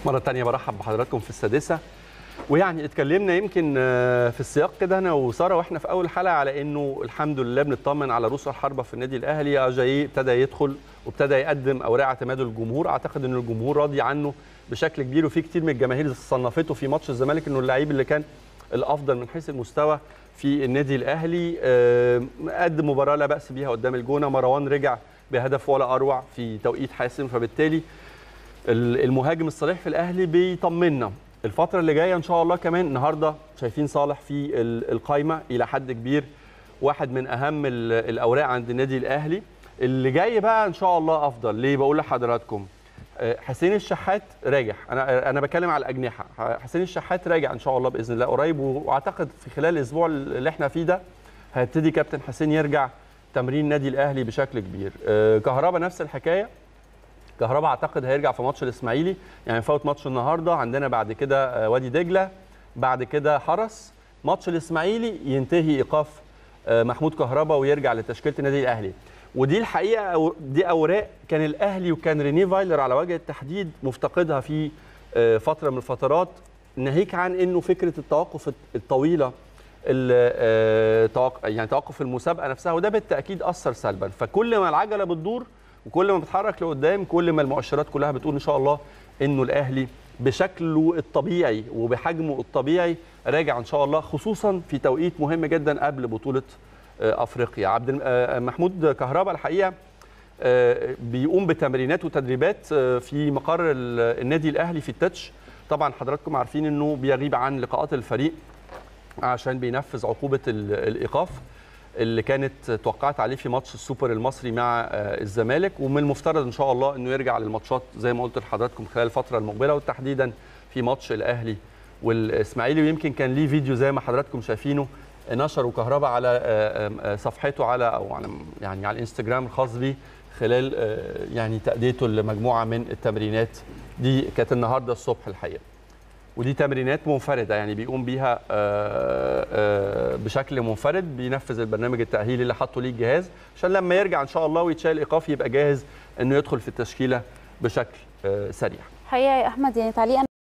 مرة تانية برحب بحضراتكم في السادسة ويعني اتكلمنا يمكن آه، في السياق كده انا وساره واحنا في اول حلقه على انه الحمد لله بنطمن على روس الحربه في النادي الاهلي اجاي ابتدى يدخل وابتدى يقدم اوراق اعتماده للجمهور اعتقد ان الجمهور راضي عنه بشكل كبير وفي كتير من الجماهير صنفته في ماتش الزمالك انه اللعيب اللي كان الافضل من حيث المستوى في النادي الاهلي آه، قدم مباراه لا باس بيها قدام الجونه مروان رجع بهدف ولا اروع في توقيت حاسم فبالتالي ال- المهاجم الصريح في الاهلي بيطمنا الفتره اللي جايه ان شاء الله كمان النهارده شايفين صالح في ال- القايمه الى حد كبير واحد من اهم ال- الاوراق عند النادي الاهلي اللي جاي بقى ان شاء الله افضل ليه بقول لحضراتكم آه، حسين الشحات راجع انا انا بتكلم على الاجنحه حسين الشحات راجع ان شاء الله باذن الله قريب واعتقد في خلال الاسبوع اللي احنا فيه ده هيبتدي كابتن حسين يرجع تمرين النادي الاهلي بشكل كبير آه، كهربا نفس الحكايه كهربا اعتقد هيرجع في ماتش الاسماعيلي يعني فوت ماتش النهارده عندنا بعد كده آه، وادي دجله بعد كده حرس ماتش الاسماعيلي ينتهي ايقاف آه، محمود كهربا ويرجع لتشكيله النادي الاهلي ودي الحقيقه أو- دي اوراق كان الاهلي وكان ريني فايلر على وجه التحديد مفتقدها في آه، فتره من الفترات ناهيك عن انه فكره التوقف الطويله ال- آه، توق- يعني توقف المسابقه نفسها وده بالتاكيد اثر سلبا فكل ما العجله بتدور وكل ما بتحرك لقدام كل ما المؤشرات كلها بتقول ان شاء الله انه الاهلي بشكله الطبيعي وبحجمه الطبيعي راجع ان شاء الله خصوصا في توقيت مهم جدا قبل بطوله آه، افريقيا عبد الم- آه، محمود كهربا الحقيقه آه، بيقوم بتمرينات وتدريبات آه، في مقر ال- النادي الاهلي في التتش طبعا حضراتكم عارفين انه بيغيب عن لقاءات الفريق عشان بينفذ عقوبه ال- الايقاف اللي كانت توقعت عليه في ماتش السوبر المصري مع آه، الزمالك ومن المفترض ان شاء الله انه يرجع للماتشات زي ما قلت لحضراتكم خلال الفتره المقبله وتحديدا في ماتش الاهلي والاسماعيلي ويمكن كان ليه فيديو زي ما حضراتكم شايفينه نشره كهربا على آه، آه، صفحته على او على يعني على الانستجرام الخاص بيه خلال آه، يعني تاديته لمجموعه من التمرينات دي كانت النهارده الصبح الحقيقه ودي تمرينات منفرده يعني بيقوم بيها آه، آه، بشكل منفرد بينفذ البرنامج التاهيلي اللي حاطه ليه الجهاز عشان لما يرجع ان شاء الله ويتشال ايقاف يبقى جاهز انه يدخل في التشكيله بشكل آه، سريع حقيقه يا احمد يعني تعليقا